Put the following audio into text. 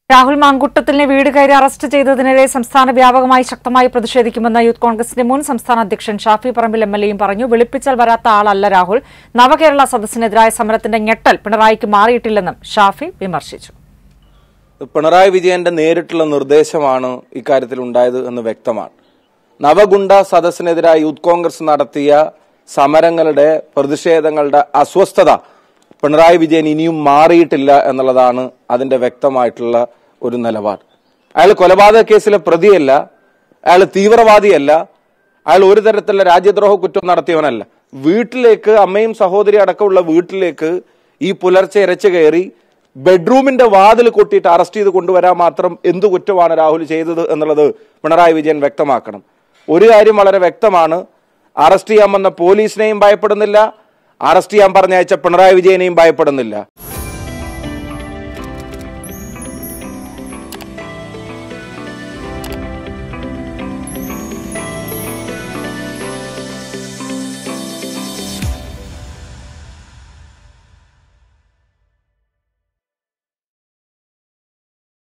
രാഹുൽ മാങ്കുട്ടത്തിലിനെ വീട് കയറി അറസ്റ്റ് ചെയ്തതിനെതിരെ സംസ്ഥാന വ്യാപകമായി ശക്തമായി പ്രതിഷേധിക്കുമെന്ന് യൂത്ത് കോൺഗ്രസിന്റെ മുൻ സംസ്ഥാന അധ്യക്ഷൻ ഷാഫി പറമ്പിൽ എം എൽ എയും പറഞ്ഞു വെളുപ്പിച്ചാൽ വരാത്ത ആളല്ല രാഹുൽ നവകേരള സദസ്സിനെതിരായ സമരത്തിന്റെ ഞെട്ടൽ പിണറായിക്ക് മാറിയിട്ടില്ലെന്നും ഷാഫി വിമർശിച്ചു പിണറായി വിജയന്റെ നേരിട്ടുള്ള നിർദ്ദേശമാണ് ഇക്കാര്യത്തിൽ ഉണ്ടായത് എന്ന് വ്യക്തമാണ് നവഗുണ്ട സദസ്സിനെതിരായി യൂത്ത് കോൺഗ്രസ് നടത്തിയ സമരങ്ങളുടെ പ്രതിഷേധങ്ങളുടെ അസ്വസ്ഥത പിണറായി വിജയൻ ഇനിയും മാറിയിട്ടില്ല എന്നുള്ളതാണ് അതിന്റെ വ്യക്തമായിട്ടുള്ള ഒരു നിലപാട് അയാൾ കൊലപാതക കേസിലെ പ്രതിയല്ല അയാൾ തീവ്രവാദിയല്ല അയാൾ ഒരു തരത്തിലുള്ള രാജ്യദ്രോഹ കുറ്റം നടത്തിയവനല്ല വീട്ടിലേക്ക് അമ്മയും സഹോദരി അടക്കമുള്ള വീട്ടിലേക്ക് ഈ പുലർച്ചെ ഇരച്ചു കയറി ബെഡ്റൂമിന്റെ വാതിൽ കൊട്ടിയിട്ട് അറസ്റ്റ് ചെയ്ത് കൊണ്ടുവരാൻ മാത്രം എന്തു കുറ്റമാണ് രാഹുൽ ചെയ്തത് എന്നുള്ളത് പിണറായി വിജയൻ വ്യക്തമാക്കണം ഒരു കാര്യം വളരെ വ്യക്തമാണ് അറസ്റ്റ് ചെയ്യാൻ വന്ന പോലീസിനെയും ഭയപ്പെടുന്നില്ല അറസ്റ്റ് ചെയ്യാൻ പറഞ്ഞയച്ച പിണറായി വിജയനെയും ഭയപ്പെടുന്നില്ല